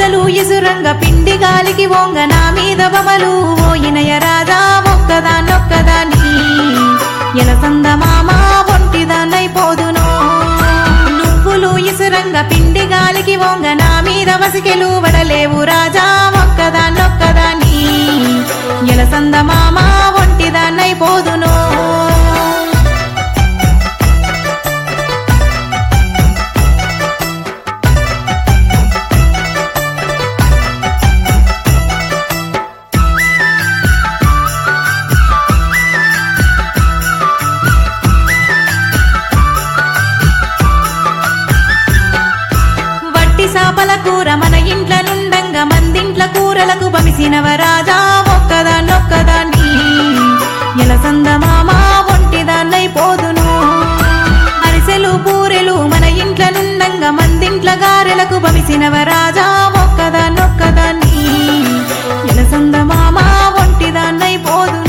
గజ్జలు ఇసురంగ పిండి గాలికి వంగ నా మీద బమలు ఓయినయ రాజా ఒక్కదానొక్కదాని ఎలసంద మామ ఒంటిదాన్నైపోదును నువ్వులు ఇసురంగ పిండి గాలికి వంగ నా మీద వసికెలు వడలేవు రాజా ఒక్కదానొక్కదాని ఎలసంద మామ ఒంటిదాన్నైపోదును వట్టి సాపల కూర మన ఇంట్ల నుండంగా మందింట్ల కూరలకు బమిసినవ రాజా ఒక్కదాన్నొక్కదాన్ని ఎలసంద మామ ఒంటిదాన్నైపోదును అరిసెలు పూరెలు మన ఇంట్ల నుండంగా మందింట్ల గారెలకు బమిసినవ రాజా ఒక్కదాన్నొక్కదాన్ని ఎలసంద మామ ఒంటిదాన్నైపోదును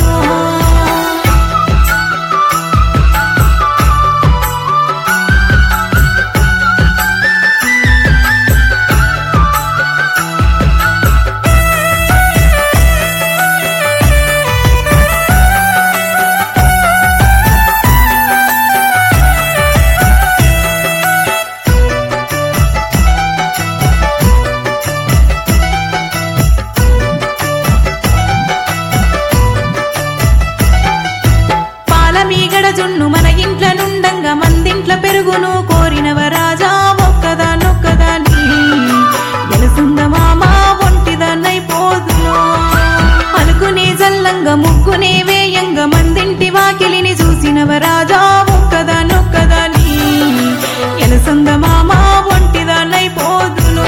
పాల మీగడ జున్ను మన ఇంట్ల నుండంగా మందింట్ల పెరుగును కోరినవ రాజా ఒక్కదానొక్కదాని ఎలసుంద మామ ఒంటిదాన్నైపోదును అనుకునే జల్లంగా ముగ్గునే వేయంగా మందింటి వాకిలిని చూసినవ రాజా ఒక్కదానొక్కదాని ఎలసంద మామ ఒంటిదాన్నైపోదును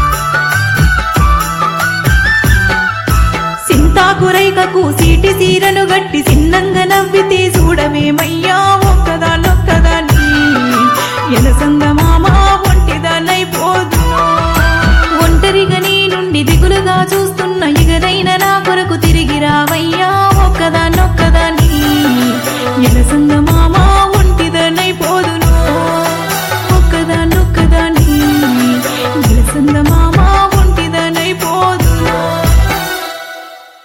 సింతాకురైకకు సీటి సీర